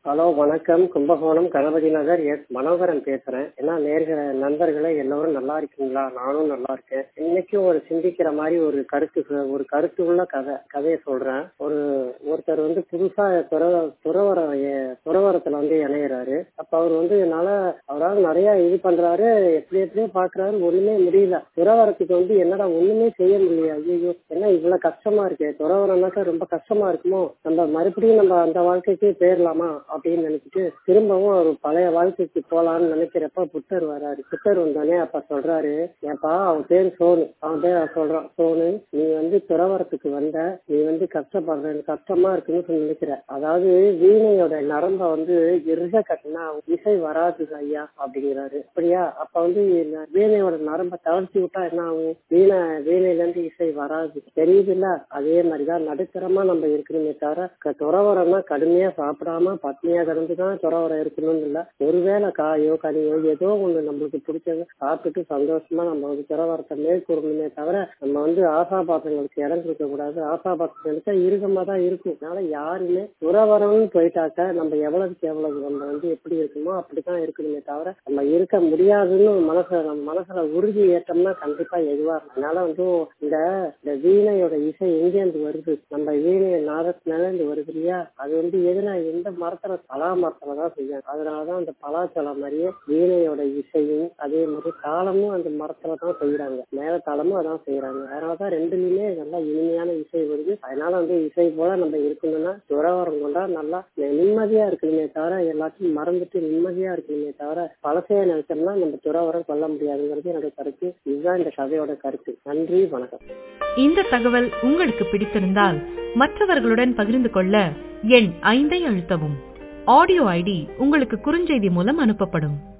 hello வணக்கம் Kumbakonam Ganapathi Nagar S Manoharan பேசுறேன் என்ன நேர்கிற நண்பர்களே எல்லோரும் நல்லா இருக்கீங்களா நானும் நல்லா இருக்கேன் இன்னைக்கும் ஒரு சிந்திக்கிற மாதிரி ஒரு கருத்து சொ- ஒரு கருத்து உள்ள கதை கதையை சொல்றேன் ஒரு ஒருத்தர் வந்து புதுசா துறவ துறவரம் எ- துறவரத்துல வந்து இணையறாரு அப்ப அவர் வந்து என்னால அவரால் நிறைய இது பண்றாரு எப்படி எப்படியோ பாக்குறாரு ஒண்ணுமே முடியல துறவரத்துக்கு வந்து என்னடா ஒண்ணுமே செய்ய முடியல ஐயோ என்ன இவ்வளவு கஷ்டமா இருக்கு துறவரம்னாக்கா ரொம்ப கஷ்டமா இருக்குமோ நம்ம மறுபடியும் நம்ம அந்த வாழ்க்கைக்கே போயிடலாமா அப்படின்னு நினைச்சிட்டு திரும்பவும் ஒரு பழைய வாழ்க்கைக்கு போலாம்னு நினைக்கிறப்ப புத்தர் வராரு புத்தர் வந்தோடனே அப்ப சொல்றாரு ஏப்பா அவன் பேரு சோனு அவன் பேர் அவன் சொல்றான் சோனு நீ வந்து துறவரத்துக்கு வந்த நீ வந்து கஷ்டப்படுற கஷ்டமா இருக்குன்னு சொல்லி நினைக்கிற அதாவது வீணையோட நரம்ப வந்து இருக கட்டினா இசை வராது ஐயா அப்படிங்கிறாரு அப்படியா அப்ப வந்து இந்த வீணையோட நரம்ப தளர்த்தி விட்டா என்ன ஆகும் வீணை வீணையில இருந்து இசை வராது தெரியுதுல்ல அதே மாதிரிதான் நடுத்தரமா நம்ம இருக்கணுமே தவிர க- துறவரம்னா கடுமையா சாப்பிடாம பட்னியா கிடந்துதான் துறவரம் இருக்கணும்னு இல்ல ஒருவேளை காயோ கனியோ ஏதோ ஒண்ணு நம்மளுக்கு பிடிச்சது சாப்பிட்டுட்டு சந்தோஷமா நம்ம வந்து துறவரத்தை மேற்கொள்ளணுமே தவிர நம்ம வந்து ஆசாபாசங்களுக்கு இடம் கொடுக்க கூடாது ஆசாபாசங்களுக்கு இறுக்கமா தான் இருக்கும் அதனால யாருமே துறவரம்னு போயிட்டாக்க நம்ம எவ்வளவுக்கு எவ்வளவு நம்ம வந்து எப்படி இருக்குமோ அப்படித்தான் இருக்கணுமே தவிர நம்ம இருக்க முடியாதுன்னு மனசுல நம்ம மனசுல உறுதி ஏற்றோம்னா கண்டிப்பா எதுவா இருக்கும் அதனால வந்து இந்த இந்த வீணையோட இசை எங்கேருந்து வருது நம்ம வீணை நாதத்தினால இருந்து வருது இல்லையா அது வந்து எதுனா எந்த மரத்துல பலா மரத்துல தான் செய்யும் அதனாலதான் அந்த பலாச்சலம் மாதிரியே வீணையோட இசையும் அதே மாதிரி தாளமும் அந்த மரத்துல தான் செய்யறாங்க மேல தாளமும் அதான் செய்யறாங்க அதனாலதான் ரெண்டுலயுமே நல்லா இனிமையான இசை வருது அதனால வந்து இசை போல நம்ம இருக்கணும்னா துறவரம் கொண்டா நல்லா நிம்மதியா இருக்கணுமே தவிர எல்லாத்தையும் மறந்துட்டு நிம்மதியா இருக்கணுமே தவிர பழசைய நினைச்சோம்னா நம்ம துறவரம் கொள்ள முடியாதுங்கிறது என்னோட கருத்து இதுதான் இந்த கதையோட கருத்து நன்றி வணக்கம் இந்த தகவல் உங்களுக்கு பிடித்திருந்தால் மற்றவர்களுடன் பகிர்ந்து கொள்ள எண் ஐந்தை அழுத்தவும் ஆடியோ ஐடி உங்களுக்கு குறுஞ்செய்தி மூலம் அனுப்பப்படும்